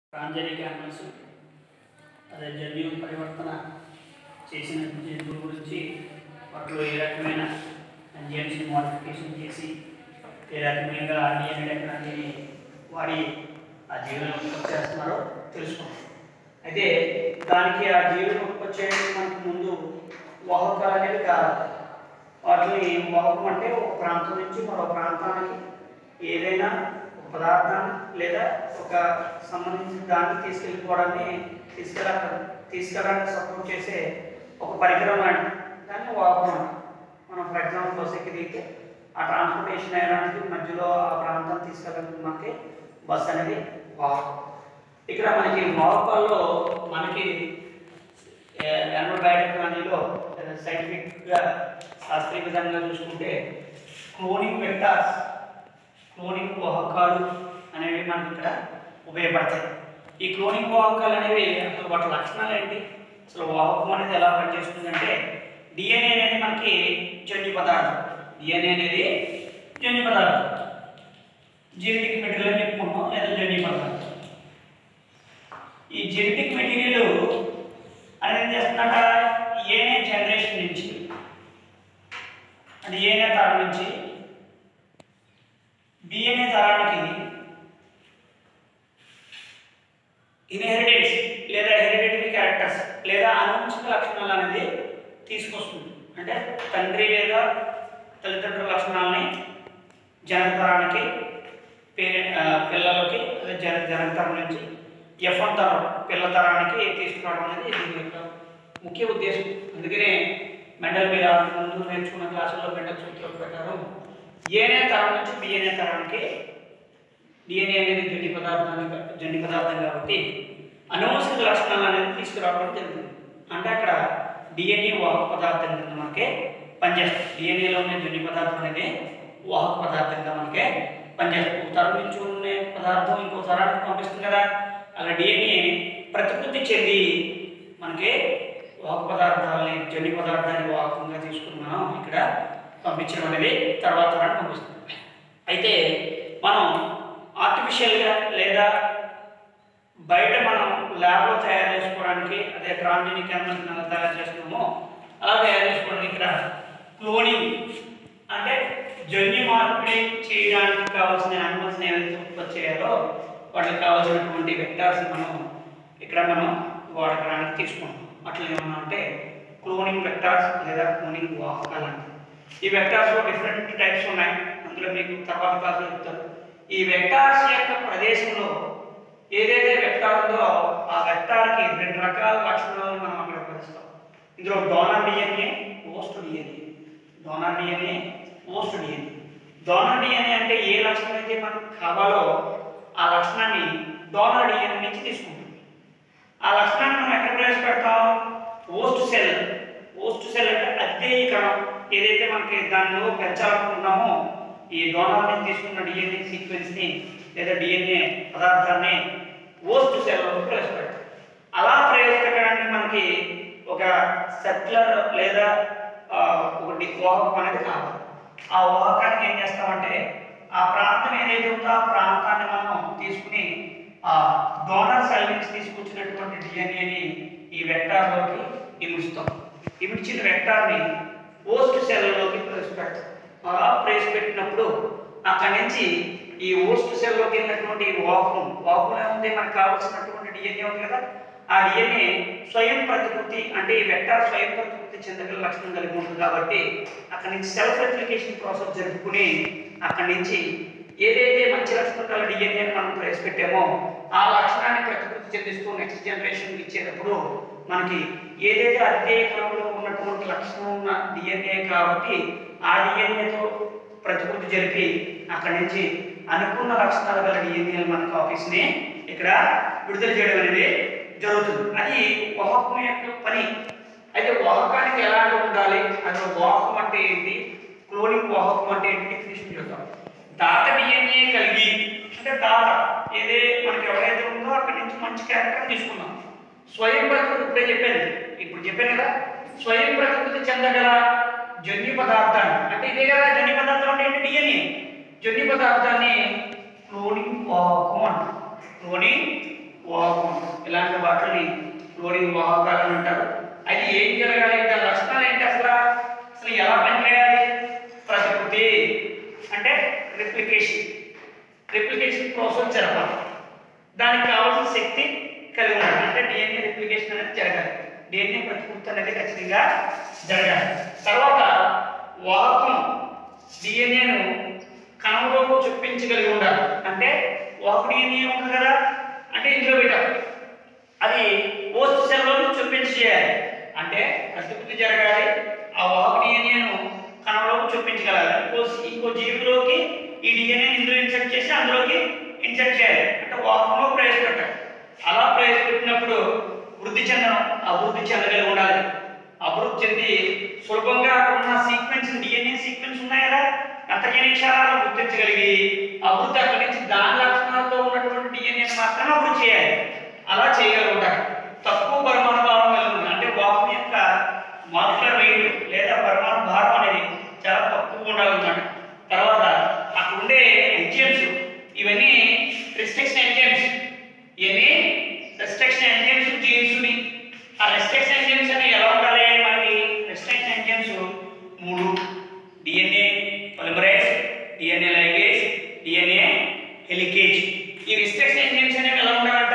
ప్రాంజలి campus అదే జన్యు పరివర్తన చేసిన జంతువుల గురించి వాటిలో ఏ రకమైన ఎంజిఎంసీ మోడిఫికేషన్ చేసి ఏ రకమైన డిఎన్ఏ టెక్నాలజీని వాడి ఆ జీవులను ఉత్పత్తి చేస్తున్నారో తెలుసుకుంటాం అయితే దానికి ఆ జీవులను ఉత్పత్తి చేయడానికి మనకు ముందు వాహకాలు అనేవి కావాలి వాటిని వాహకం అంటే ఒక ప్రాంతం నుంచి మరో ప్రాంతానికి ఏదైనా ఒక పదార్థాన్ని లేదా ఒక సంబంధించిన దాన్ని తీసుకెళ్ళిపోవడాన్ని తీసుకెళ్ళ తీసుకెళ్ళడానికి సపోర్ట్ చేసే ఒక పరికరం లాంటి దాన్ని వాహకం అంటాం మనం ఫర్ ఎగ్జాంపుల్ బస్ ఎక్కి దిగితే ఆ ట్రాన్స్పోర్టేషన్ అయ్యడానికి మధ్యలో ఆ ప్రాంతం తీసుకెళ్ళడానికి మనకి బస్ అనేది వాహకం ఇక్కడ మనకి వాహకాల్లో మనకి ఎనోబయోటెక్నాలజీలో సైంటిఫిక్గా శాస్త్రీయ విధంగా చూసుకుంటే క్లోనింగ్ వెక్టార్స్ క్లోనింగ్ వాహకాలు అనేవి మనకి ఇక్కడ ఉపయోగపడతాయి ఈ క్లోనింగ్ వాహకాలు అనేవి అసలు వాటి లక్షణాలు ఏంటి అసలు వాహకం అనేది ఎలా పనిచేస్తుందంటే డిఎన్ఏ అనేది మనకి జన్యు పదార్థం డిఎన్ఏ అనేది జన్యు పదార్థం జెనెటిక్ మెటీరియల్ అని చెప్పుకుంటాం లేదా జన్యు పదార్థం ఈ జెనెటిక్ మెటీరియల్ అనేది ఏం చేస్తుందంట ఏనే జనరేషన్ నుంచి అంటే ఏనే తరం నుంచి బిఎన్ఏ తరానికి ఇన్హెరిటెన్స్ లేదా హెరిడిటరీ క్యారెక్టర్స్ లేదా అనువంశిక లక్షణాలు అనేది తీసుకొస్తుంది అంటే తండ్రి లేదా తల్లిదండ్రుల లక్షణాలని జనతరానికి పే ఆ, పిల్లలకి అదే జన జనతరం నుంచి ఎఫ్ వన్ తరం పిల్ల తరానికి తీసుకురావడం అనేది దీని యొక్క ముఖ్య ఉద్దేశం అందుకనే మెండల్ మీరు ఆ ముందు నేర్చుకున్న క్లాసుల్లో మెండల్ సూత్రం ప్రకారం ఏనే తరం నుంచి బిఎన్ఏ తరానికి డిఎన్ఏ అనేది జన్యు పదార్థాన్ని జన్యు పదార్థం కాబట్టి అనువంశిక లక్షణాలు అనేది తీసుకురావడం జరుగుతుంది అంటే అక్కడ డిఎన్ఏ వాహక పదార్థం కింద మనకి పనిచేస్తుంది డిఎన్ఏలో ఉన్న జన్యు పదార్థం అనేది వాహక పదార్థంగా మనకి పనిచేస్తుంది ఒక తరం నుంచి ఉన్న పదార్థం ఇంకో తరానికి పంపిస్తుంది కదా అలా డిఎన్ఏ ప్రతికృతి చెంది మనకి వాహక పదార్థాలని జన్యు పదార్థాన్ని వాహకంగా తీసుకుని మనం ఇక్కడ పంపించడం అనేది తర్వాత తరానికి పంపిస్తుంది అయితే మనం ఆర్టిఫిషియల్గా లేదా బయట మనం ల్యాబ్లో తయారు చేసుకోవడానికి అదే ట్రాన్జెనిక్ కెమికల్స్ ఎలా తయారు చేస్తున్నామో అలా తయారు చేసుకోవడానికి ఇక్కడ క్లోనింగ్ అంటే జన్యు మార్పిడి చేయడానికి కావాల్సిన యానిమల్స్ని ఏవైతే ఉత్పత్తి చేయాలో వాటికి కావాల్సినటువంటి వెక్టార్స్ మనం ఇక్కడ మనం వాడకడానికి తీసుకుంటాం అట్లా ఏమన్నా అంటే క్లోనింగ్ వెక్టార్స్ లేదా క్లోనింగ్ వాహకాలు అంటారు ఈ వెక్టార్స్లో డిఫరెంట్ టైప్స్ ఉన్నాయి అందులో మీకు తర్వాత క్లాసులో చెప్తాను ఈ వెక్టార్స్ యొక్క ప్రదేశంలో ఏదైతే వెక్టార్ ఉందో ఆ వెక్టార్కి రెండు రకాల లక్షణాలను మనం అక్కడ ఉపయోగిస్తాం ఇందులో donor DNA post DNA donor DNA post DNA donor DNA అంటే ఏ లక్షణం అయితే మనకు కావాలో ఆ లక్షణాన్ని డోనర్ డిఎన్ఏ నుంచి తీసుకుంటాం ఆ లక్షణాన్ని మనం ఎక్కడ ప్రవేశపెడతాం పోస్ట్ సెల్ పోస్ట్ సెల్ అంటే అధ్యయీకరణం ఏదైతే మనకి దానిలో పెంచాలనుకున్నామో ఈ డోనర్ నుంచి తీసుకున్న డిఎన్ఏ సీక్వెన్స్ ని లేదా డిఎన్ఏ పదార్థాన్ని పోస్ట్ సెల్లో ప్రవేశపెడతాం అలా ప్రవేశపెట్టడానికి మనకి ఒక సెట్లర్ లేదా ఆ, ఒకటి వాహకం అనేది కావాలి ఆ వాహకానికి ఏం చేస్తామంటే ఆ ప్రాంతం ఏదైతే ఉందో ఆ ప్రాంతాన్ని మనం తీసుకుని ఆ డోనర్ సెల్ నుంచి తీసుకొచ్చినటువంటి డిఎన్ఏని ఈ వెక్టార్లోకి ఇముడుస్తాం ఇమిడ్చిన వెక్టార్ని పోస్ట్ సెల్లోకి ప్రవేశపెడతాం అలా ప్రవేశపెట్టినప్పుడు అక్కడి నుంచి ఈ ఓస్ట్ సెల్లోకి వెళ్ళినటువంటి వాకుం వాకుం ఏముంది మనకు కావాల్సినటువంటి డిఎన్ఏ ఉంది కదా ఆ డిఎన్ఏ స్వయం ప్రతికృతి అంటే ఈ వెక్టార్ స్వయం ప్రతికృతి చెందగల లక్షణం కలిగి ఉంటుంది కాబట్టి అక్కడి నుంచి సెల్ఫ్ రెప్లికేషన్ ప్రాసెస్ జరుపుకుని అక్కడి నుంచి ఏదైతే మంచి లక్షణం గల డిఎన్ఏ మనం ప్రవేశపెట్టామో ఆ లక్షణాన్ని ప్రతికృతి చెందిస్తూ నెక్స్ట్ జనరేషన్ ఇచ్చేటప్పుడు మనకి ఏదైతే అదే క్రమంలో ఉన్నటువంటి లక్షణం ఉన్న డిఎన్ఏ కాబట్టి ఆ డిఎన్ఏతో ప్రతికృతి జరిపి అక్కడి నుంచి అనుకున్న లక్షణాలు గల డిఎన్ఏ మన కాపీస్ని ఇక్కడ విడుదల చేయడం అనేది జరుగుతుంది అది వాహకం యొక్క పని అయితే వాహకానికి ఎలాంటి ఉండాలి అది వాహకం అంటే ఏంటి క్లోనింగ్ వాహకం అంటే ఏంటి డెఫినేషన్ చూద్దాం డాట డిఎన్ఏ కలిగి అంటే డాట ఏదే మనకి ఎవరైతే ఉందో అక్కడి నుంచి మంచి క్యారెక్టర్ తీసుకున్నాం స్వయం ప్రతికృతి ఇప్పుడే చెప్పాను ఇప్పుడు చెప్పాను కదా స్వయం ప్రతికృతి చెందగల జన్యు పదార్థాన్ని అంటే ఇదే కదా జన్యు పదార్థం అంటే ఏంటి డిఎన్ఏ జన్యు పదార్థాన్ని క్లోనింగ్ వాహకం అంటారు క్లోనింగ్ వాహకం ఇలాంటి వాటిని క్లోరిన్ వాహకాలు అని అంటారు అది ఏం జరగాలి దాని లక్షణాలు ఏంటి అసలు అసలు ఎలా పనిచేయాలి ప్రతికృతి అంటే రిప్లికేషన్ రిప్లికేషన్ ప్రాసెస్ జరపాలి దానికి కావాల్సిన శక్తి కలిగి ఉండాలి అంటే డిఎన్ఏ రిప్లికేషన్ అనేది జరగాలి డిఎన్ఏ ప్రతికృతి అనేది ఖచ్చితంగా జరగాలి తర్వాత వాహకం డిఎన్ఏను కణంలోకి చొప్పించగలిగి ఉండాలి అంటే వాహక డిఎన్ఏ ఉంటుంది కదా అంటే ఇందులో పెట్టాలి అది పోస్ట్ సెల్లో చొప్పించి చేయాలి అంటే ప్రతికృతి జరగాలి ఆ వాహక డిఎన్ఏను కణంలోకి చొప్పించగలగాలి ఇంకో ఇంకో జీవిలోకి ఈ డిఎన్ఏ ఇందులో ఇన్సర్ట్ చేసి అందులోకి ఇన్సర్ట్ చేయాలి అంటే వాహకంలో ప్రవేశపెట్టాలి అలా ప్రవేశపెట్టినప్పుడు వృద్ధి చెందడం అభివృద్ధి చెందగలిగి ఉండాలి అభివృద్ధి చెంది సులభంగా ఉన్న సీక్వెన్స్ డిఎన్ఏ సీక్వెన్స్ ఉన్నాయి కదా అంతర్జనీక్షాలను గుర్తించగలిగి అభివృద్ధి అక్కడి నుంచి దాని లక్షణాలతో ఉన్నటువంటి డిఎన్ఏని మాత్రమే అభివృద్ధి చేయాలి అలా చేయగలిగి ఉండాలి తక్కువ పరిమాణ భారం కలిగి ఉంది అంటే వాహనం యొక్క మాలిక్యులర్ వెయిట్ లేదా పరిమాణ భారం అనేది చాలా తక్కువ ఉండాలన్నమాట తర్వాత అక్కడ ఉండే ఎంజిఎమ్స్ ఇవన్నీ రిస్ట్రిక్షన్ ఎంజిఎమ్స్ ఇవన్నీ రిస్ట్రిక్షన్ ఎంజిఎమ్స్ జీన్స్ని ఆ రిస్ట్రిక్షన్ ఎంజిఎమ్స్ అనేవి ఎలా ఉండాలి మనకి రిస్ట్రిక్షన్ ఎంజిఎమ్స్ మూడు DNA polymerase DNA ligase DNA helicase ఈ రిస్ట్రిక్షన్ ఎంజిఎమ్స్ అనేవి ఎలా ఉండాలంట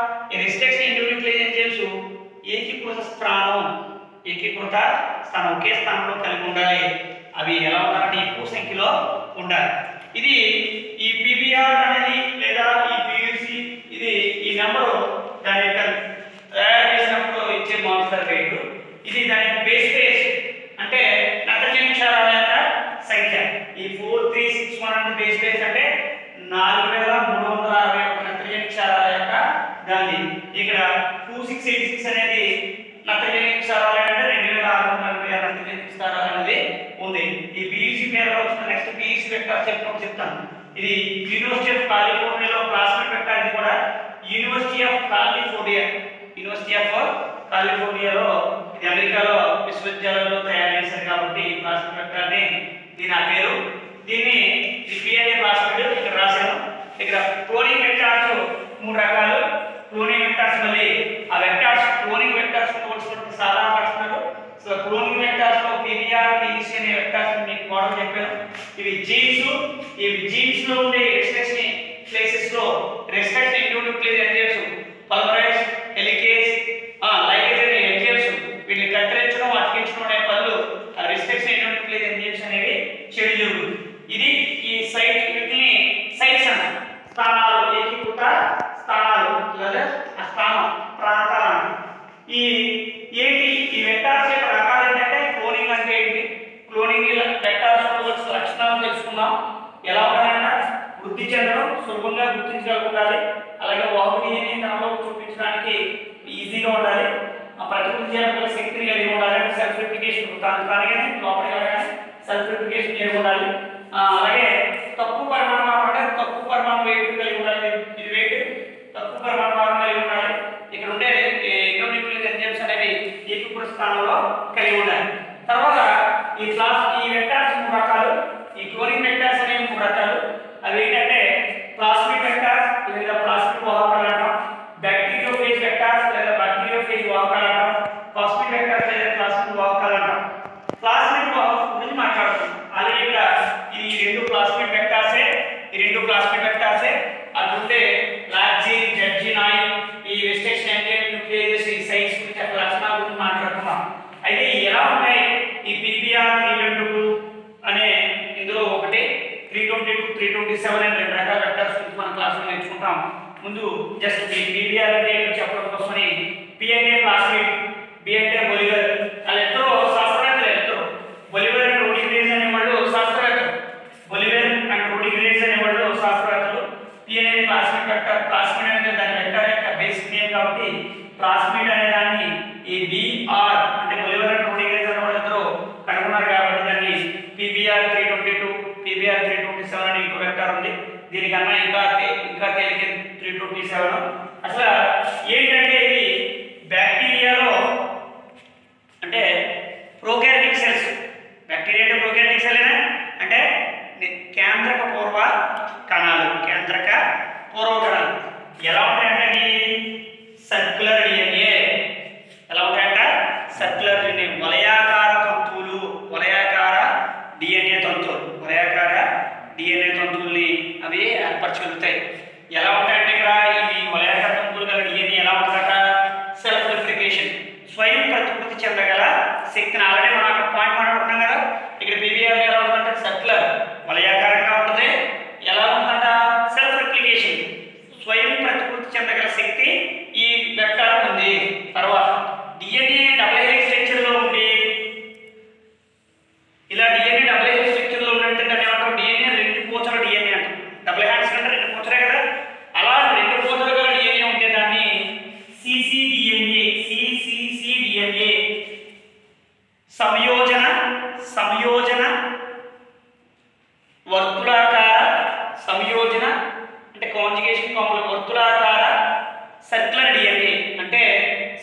ఈ రిస్ట్రిక్షన్ ఇండివిజువల్ ఎంజిఎమ్స్ ఏకీకృత స్థానం ఏకీకృత స్థానం ఒకే స్థానంలో కలిగి ఉండాలి అవి ఎలా ఉండాలంటే ఎక్కువ సంఖ్యలో ఉండాలి ఇది ఈ పీబీఆర్ అనేది లేదా ఈ పియూసి ఇది ఈ నెంబరు దాని యొక్క తయారు చేసినప్పుడు ఇచ్చే మాన్స్టర్ రేటు ఇది దాని యొక్క బేస్ బేస్ అంటే నత్రజని క్షారాల యొక్క సంఖ్య ఈ ఫోర్ త్రీ సిక్స్ వన్ అంటే బేస్ బేస్ అంటే నాలుగు వేల మూడు వందల అరవై ఒక నత్రజని క్షారాల యొక్క దాన్ని ఇక్కడ టూ సిక్స్ ఎయిట్ సిక్స్ అనేది నత్రజని క్షారాలు అంటే రెండు వేల ఆరు వందల నలభై ఆరు నత్రజని క్షారాలు అనేది ఉంది ఈ బీఈసీ పేరు వచ్చిన నెక్స్ట్ బీఈసీ వెక్టార్ చెప్పినప్పుడు చెప్తాను ఇది యూనివర్సిటీ ఆఫ్ కాలిఫోర్నియాలో క్లాస్మేట్ వెక్టార్ ఇది కూడా university of California university of కాలిఫోర్నియాలో ఇది అమెరికాలో విశ్వవిద్యాలయంలో తయారు చేశారు కాబట్టి ఈ క్లాస్మేట్ వెక్టార్ని దీని ఆ పేరు దీన్ని ఈ పిఎన్ఏ క్లాస్మేట్ ఇక్కడ రాశాను ఇక్కడ క్లోనింగ్ వెక్టార్స్ మూడు రకాలు క్లోనింగ్ వెక్టార్స్ మళ్ళీ ఆ వెక్టార్స్ క్లోనింగ్ వెక్టార్స్ పోల్చుకుంటే సాధారణ లక్షణాలు సో క్లోనింగ్ వెక్టార్స్ లో పీవీఆర్ పీఈసీ అనే వెక్టార్స్ మీకు మోడల్ చెప్పాను ఇవి జీన్స్ ఇవి జీన్స్ లో ఉండే రిస్ట్రిక్షన్ ప్లేసెస్ లో restriction individual enzymes polymerase helicase ligase అనే ఎంజిఎమ్స్ వీటిని కత్తిరించడం అతికించడం అనే పనులు రిస్ట్రిక్షన్ ఇండివిడ్యువల్ ఎంజిఎమ్స్ అనేవి చేయడం జరుగుతుంది ఇది ఈ సైట్ వీటిని సైట్స్ అంటారు స్థానాలు ఏకీకృత స్థానాలు లేదా ఆ స్థానం ప్రాంతాలు అంటారు. ఈ ఏంటి ఈ వెక్టార్స్ యొక్క రకాలు ఏంటంటే క్లోనింగ్ అంటే ఏంటి క్లోనింగ్ వెక్టార్స్ యొక్క లక్షణాలు తెలుసుకున్నాం ఎలా ఉండాలంటే వృద్ధి చెందడం సులభంగా గుర్తించగలిగి ఉండాలి అలాగే వాహుని తనలో చూపించడానికి ఈజీగా ఉండాలి ఆ ప్రతికృతి చేయగల శక్తిని కలిగి ఉండాలి అంటే సెల్ఫ్ రిప్లికేషన్ తాను తానుగా లోపలికి సెల్ఫ్ రిప్లికేషన్ కలిగి ఉండాలి ఆ, అలాగే తక్కువ పరిమాణం అంటే తక్కువ పరిమాణం వెయిట్ కలిగి ఉండాలి ఇది వెయిట్ తక్కువ పరిమాణ భాగం కలిగి ఉండాలి ఇక్కడ ఉండే ఇండోన్యూక్లియస్ ఎంజైమ్స్ అనేవి ఏకీకృత స్థానంలో కలిగి ఉండాలి తర్వాత ఈ క్లాస్ ఈ వెక్టార్స్ మూడు రకాలు ఈ క్లోనింగ్ వెక్టార్స్ అనేవి మూడు రకాలు అవి ఏంటంటే ప్లాస్మిక్ వెక్టార్స్ లేదా ప్లాస్మిక్ వాహకాలు అంటాం బ్యాక్టీరియోఫేజ్ వెక్టార్స్ లేదా బ్యాక్టీరియోఫేజ్ వాహకాలు అంటాం కాస్మిక్ వెక్టార్స్ లేదా ప్లాస్మిక్ వాహకాలు అంటాం ప్లాస్మిక్ వాహకం గురించి మాట్లాడుతున్నాం ఆల్రెడీ ఇక్కడ ఈ రెండు ప్లాస్మిక్ వెక్టార్సే ఈ రెండు ప్లాస్మిక్ వెక్టార్సే అది ఉండే లాక్సిన్ జడ్జినాయి ఈ రిస్ట్రిక్షన్ ఎంజైమ్ న్యూక్లియేజెస్ ఈ సైన్స్ గురించి అక్కడ లక్షణాల గురించి మాట్లాడుతున్నాం అయితే ఇవి ఎలా ఉన్నాయి ఈ పీపీఆర్ త్రీ ట్వంటీ టూ అనే ఇందులో ఒకటి three twenty two three twenty seven అనే రెండు రకాల వెక్టర్స్ గురించి మన క్లాసులో నేర్చుకుంటాం ముందు జస్ట్ ఈ పీపీఆర్ అంటే ఏంటో చెప్పడం కోసమని పిఎన్ఏ ప్లాస్మిక్ బి అంటే బొలివర్ వాళ్ళిద్దరూ శాస్త్రవేత్తలు ఇద్దరు బొలివర్ అండ్ రోడిగ్రేజ్ అనే వాళ్ళు శాస్త్రవేత్తలు బొలివర్ అండ్ రోడిగ్రేజ్ అనే వాళ్ళు శాస్త్రవేత్తలు పిఎన్ఏ ప్లాస్మిక్ వెక్టర్ ప్లాస్మిడ్ అనేది దాని వెక్టర్ యొక్క బేసిక్ నేమ్ కాబట్టి ప్లాస్మిడ్ అనే దాన్ని ఈ బిఆర్ అంటే బొలివర్ అండ్ రోడిగ్రేజ్ అనే వాళ్ళిద్దరూ కనుగొన్నారు కాబట్టి దాన్ని PBR three twenty two PBR three twenty seven అని ఇంకో వెక్టర్ ఉంది దీనికన్నా ఇంకా తే- ఇంకా తేలిక త్రీ ట్వంటీ సెవెన్ అసలు ఏంటంటే ఇది బ్యాక్టీరియాలో అంటే ప్రోకారియోటిక్ సెల్స్ బ్యాక్టీరియా అంటే ప్రోకారియోటిక్ సెల్లేనా అంటే ని- కేంద్రక పూర్వ కణాలు కేంద్రక పూర్వ కణాలు ఎలా ఉంటాయంటే అవి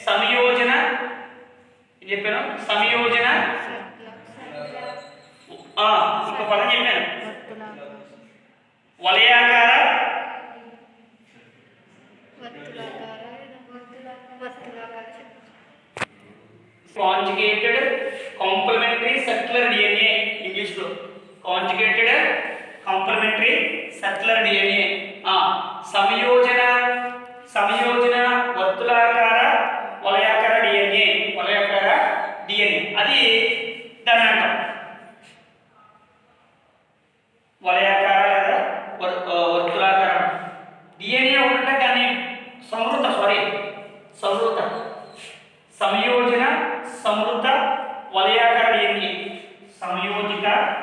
సంయోజన ఏం చెప్పాను సంయోజన ఆ, ఇంకో పదం చెప్పాను వలయాకార కాంజుగేటెడ్ కాంప్లిమెంటరీ సర్క్యులర్ డిఎన్ఏ ఇంగ్లీష్లో కాంజుగేటెడ్ కాంప్లిమెంటరీ సర్క్యులర్ డిఎన్ఏ సంయోజన సంయోజన వర్తులాకార వలయాకార డిఎన్ఏ వలయాకార డిఎన్ఏ అది దాన్ని అంటాం వలయాకార లేదా వర్- ఆ, వర్తులాకారం డిఎన్ఏ ఉంటే దాన్ని సమృత సారీ సమృత సంయోజన సమృత వలయాకార డిఎన్ఏ సంయోజిత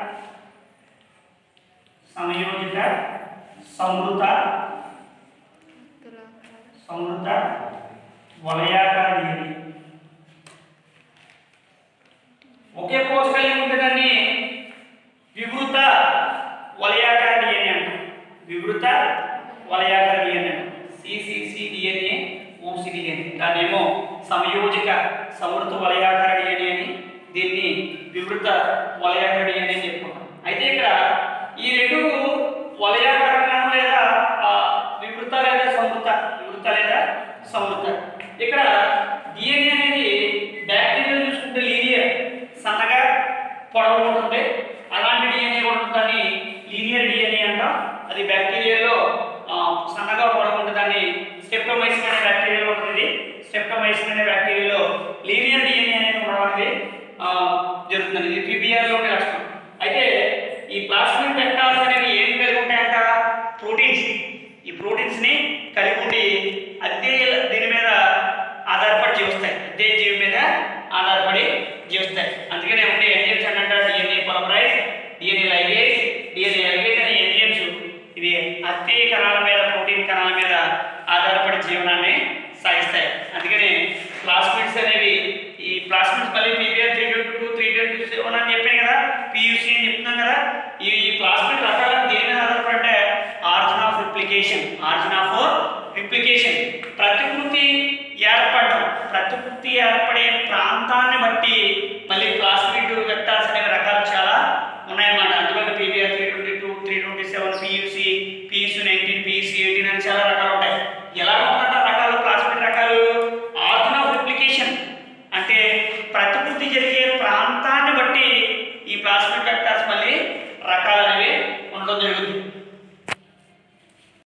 సంయోజిత సమృత సమృత వలయాకార డిఎన్ఏ ఒకే కోర్స్ కలిగి ఉంటే దాన్ని వివృత వలయాకార డిఎన్ఏ అంటాం వివృత వలయాకార DNA CCC DNA OC DNA దాన్నేమో సంయోజక సమృత వలయాకార డిఎన్ఏ అని దీన్ని వివృత వలయాకార డిఎన్ఏ అని చెప్పుకుంటాం అయితే ఇక్కడ ఈ రెండు వలయాకారంగా లేదా ఆ, వివృత లేదా సమృత వివృత లేదా సమృత ఇక్కడ డిఎన్ఏ అనేది బ్యాక్టీరియా చూసుకుంటే లీనియర్ సన్నగా పొడవు ఉంటుంది అలాంటి డిఎన్ఏ కూడా ఉంటుంది లీనియర్ డిఎన్ఏ అంటాం అది బ్యాక్టీరియాలో ఆ, సన్నగా పొడవు ఉంటుంది దాన్ని స్టెప్టోమైసిన్ అనే బ్యాక్టీరియాలో ఉంటుంది స్టెప్టోమైసిన్ అనే బ్యాక్టీరియాలో లీనియర్ డిఎన్ఏ అనేది ఉండడం అనేది ఆ, జరుగుతుంది ఇది PBR లో ఉండే లక్షణం అయితే ఈ ప్లాస్మిడ్ పెక్టాల్స్ అనేవి ఏం కలిగి ఉంటాయంట ప్రోటీన్స్ ఈ ప్రోటీన్స్ ని కలిగి ఉండి అదే దీని మీద ఆధారపడి జీవిస్తాయి అదే జీవి మీద ఆధారపడి జీవిస్తాయి అందుకనే ఉండే ఎంజిమ్స్ అంటే DNA polymerase DNA ligase DNA ligase అనే ఎంజిమ్స్ ఇవి అత్తే కణాల మీద ప్రోటీన్ కణాల మీద ఆధారపడి జీవనాన్ని సాగిస్తాయి అందుకని ప్లాస్మిడ్స్ అనేవి ఈ ప్లాస్మిడ్స్ మళ్ళీ pBR three twenty two three twenty seven అని చెప్పాను కదా పియూసీ అని చెప్తున్నాం కదా ఈ ప్లాస్మిడ్ రకాలు దేని మీద ఆధారపడే origin of replication origin of replication ప్రతికృతి ఏర్పడడం ప్రతికృతి ఏర్పడే ప్రాంతాన్ని బట్టి మళ్ళీ ప్లాస్మిడ్ వెక్టార్స్ అనేవి రకాలు చాలా ఉన్నాయన్నమాట అందులో pBR three twenty two three twenty seven pUC pUC nineteen pUC eighteen అని చాలా రకాలు ఉంటాయి ఎలా